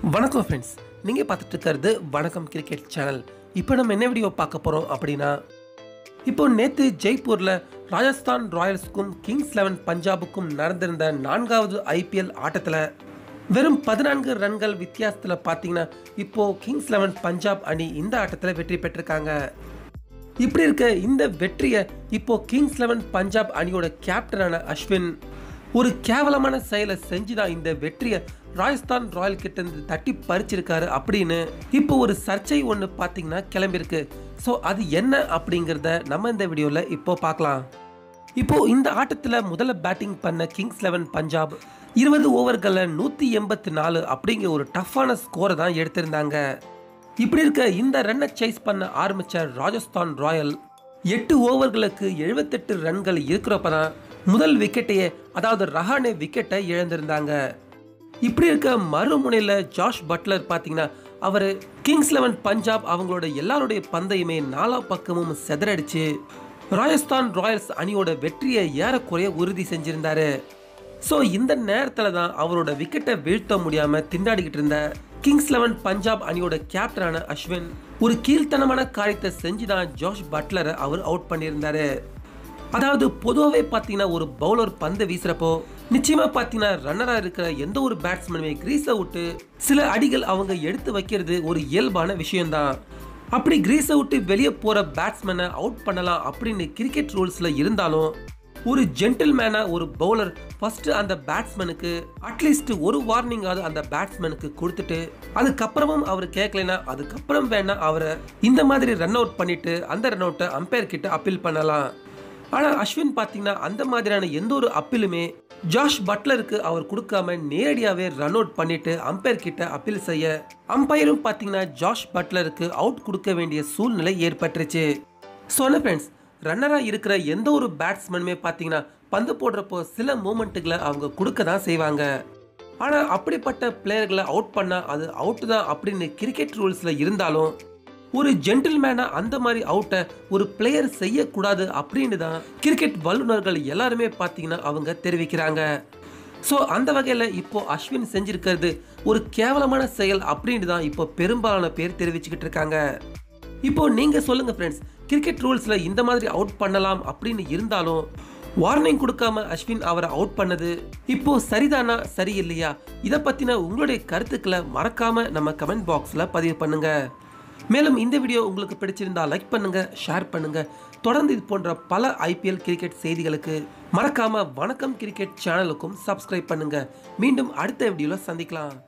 வணக்கம் ஃப்ரெண்ட்ஸ் நீங்கள் பார்த்துட்டு இருக்கிறது வணக்கம் கிரிக்கெட் சேனல் இப்போ நம்ம என்ன வீடியோ பார்க்க போகிறோம் அப்படின்னா இப்போ நேற்று ஜெய்ப்பூரில் ராஜஸ்தான் ராயல்ஸுக்கும் கிங்ஸ் லெவன் பஞ்சாபுக்கும் நடந்திருந்த நான்காவது ஐபிஎல் ஆட்டத்தில் வெறும் பதினான்கு ரன்கள் வித்தியாசத்தில் பார்த்தீங்கன்னா இப்போ கிங்ஸ் லெவன் பஞ்சாப் அணி இந்த ஆட்டத்தில் வெற்றி பெற்றிருக்காங்க இப்படி இருக்க இந்த வெற்றியை இப்போ கிங்ஸ் லெவன் பஞ்சாப் அணியோட கேப்டனான அஸ்வின் ஒரு கேவலமான செயலை செஞ்சுதான் இந்த வெற்றியை ராஜஸ்தான் ராயல் கிட்ட இருந்து தட்டி பறிச்சிருக்காரு அப்படின்னு இப்போ ஒரு சர்ச்சை ஒன்று பார்த்தீங்கன்னா கிளம்பியிருக்கு ஸோ அது என்ன அப்படிங்கிறத நம்ம இந்த வீடியோவில் இப்போ பார்க்கலாம் இப்போ இந்த ஆட்டத்தில் முதல்ல பேட்டிங் பண்ண கிங்ஸ் லெவன் பஞ்சாப் இருபது ஓவர்களில் நூற்றி எண்பத்தி நாலு அப்படிங்கிற ஒரு டஃப்பான ஸ்கோரை தான் எடுத்திருந்தாங்க இப்படி இருக்க இந்த ரன்னை சேஸ் பண்ண ஆரம்பிச்ச ராஜஸ்தான் ராயல் எட்டு ஓவர்களுக்கு எழுபத்தெட்டு ரன்கள் இருக்கிறப்ப தான் முதல் விக்கெட்டையே அதாவது ரஹானே விக்கெட்டை இழந்திருந்தாங்க இப்படி இருக்க மறுமுனையில் ஜாஷ் பட்லர் பார்த்தீங்கன்னா அவர் கிங்ஸ் லெவன் பஞ்சாப் அவங்களோட எல்லாருடைய பந்தையுமே நாலா பக்கமும் செதறடிச்சு ராஜஸ்தான் ராயல்ஸ் அணியோட வெற்றியை ஏறக்குறைய உறுதி செஞ்சிருந்தாரு ஸோ இந்த நேரத்தில் தான் அவரோட விக்கெட்டை வீழ்த்த முடியாமல் திண்டாடிக்கிட்டு இருந்த கிங்ஸ் லெவன் பஞ்சாப் அணியோட கேப்டனான அஸ்வின் ஒரு கீழ்த்தனமான காரியத்தை செஞ்சு தான் ஜோஷ் பட்லரை அவர் அவுட் பண்ணியிருந்தாரு அதாவது பொதுவாகவே பார்த்தீங்கன்னா ஒரு பவுலர் பந்து வீசுறப்போ நிச்சயமா பார்த்தீங்கன்னா ரன்னராக இருக்கிற எந்த ஒரு பேட்ஸ்மேனுமே கிரீஸை விட்டு சில அடிகள் அவங்க எடுத்து வைக்கிறது ஒரு இயல்பான விஷயம்தான் அப்படி கிரீஸை விட்டு வெளியே போகிற பேட்ஸ்மேனை அவுட் பண்ணலாம் அப்படின்னு கிரிக்கெட் ரூல்ஸில் இருந்தாலும் ஒரு ஜென்டில்மேனா ஒரு பவுலர் ஃபர்ஸ்ட் அந்த பேட்ஸ்மேனுக்கு அட்லீஸ்ட் ஒரு வார்னிங்காவது அந்த பேட்ஸ்மேனுக்கு கொடுத்துட்டு அதுக்கப்புறமும் அவர் கேட்கலனா அதுக்கப்புறம் வேணா அவரை இந்த மாதிரி ரன் அவுட் பண்ணிட்டு அந்த ரன் அவுட்டை அம்பையர் கிட்ட அப்பீல் பண்ணலாம் ஆனால் அஸ்வின் பார்த்தீங்கன்னா அந்த மாதிரியான எந்த ஒரு அப்பீலுமே ஜாஷ் பட்லருக்கு அவர் கொடுக்காம நேரடியாகவே ரன் அவுட் பண்ணிட்டு அம்பையர் கிட்ட அப்பீல் செய்ய அம்பையரும் பார்த்தீங்கன்னா ஜாஷ் பட்லருக்கு அவுட் கொடுக்க வேண்டிய சூழ்நிலை ஏற்பட்டுருச்சு சொன்ன ஃப்ரெண்ட்ஸ் ரன்னராக இருக்கிற எந்த ஒரு பேட்ஸ்மேனுமே பார்த்தீங்கன்னா பந்து போடுறப்போ சில மூமெண்ட்டுகளை அவங்க கொடுக்க தான் செய்வாங்க ஆனால் அப்படிப்பட்ட பிளேயர்களை அவுட் பண்ணால் அது அவுட் தான் அப்படின்னு கிரிக்கெட் ரூல்ஸில் இருந்தாலும் ஒரு ஜென்டில்மேனாக அந்த மாதிரி அவுட்டை ஒரு பிளேயர் செய்யக்கூடாது அப்படின்னு தான் கிரிக்கெட் வல்லுநர்கள் எல்லாருமே பார்த்தீங்கன்னா அவங்க தெரிவிக்கிறாங்க ஸோ அந்த வகையில் இப்போ அஸ்வின் செஞ்சிருக்கிறது ஒரு கேவலமான செயல் அப்படின்னு தான் இப்போ பெரும்பாலான பேர் தெரிவிச்சுக்கிட்டு இருக்காங்க இப்போ நீங்க சொல்லுங்க ஃப்ரெண்ட்ஸ் கிரிக்கெட் ரூல்ஸ்ல இந்த மாதிரி அவுட் பண்ணலாம் அப்படின்னு இருந்தாலும் வார்னிங் கொடுக்காம அஸ்வின் அவரை அவுட் பண்ணது இப்போ சரிதானா சரியில்லையா இதை பத்தின உங்களுடைய கருத்துக்களை மறக்காம நம்ம கமெண்ட் பாக்ஸ்ல பதிவு பண்ணுங்க மேலும் இந்த வீடியோ உங்களுக்கு பிடிச்சிருந்தா லைக் பண்ணுங்க ஷேர் பண்ணுங்க தொடர்ந்து இது போன்ற பல ஐபிஎல் கிரிக்கெட் செய்திகளுக்கு மறக்காம வணக்கம் கிரிக்கெட் சேனலுக்கும் சப்ஸ்கிரைப் பண்ணுங்க மீண்டும் அடுத்த வீடியோல சந்திக்கலாம்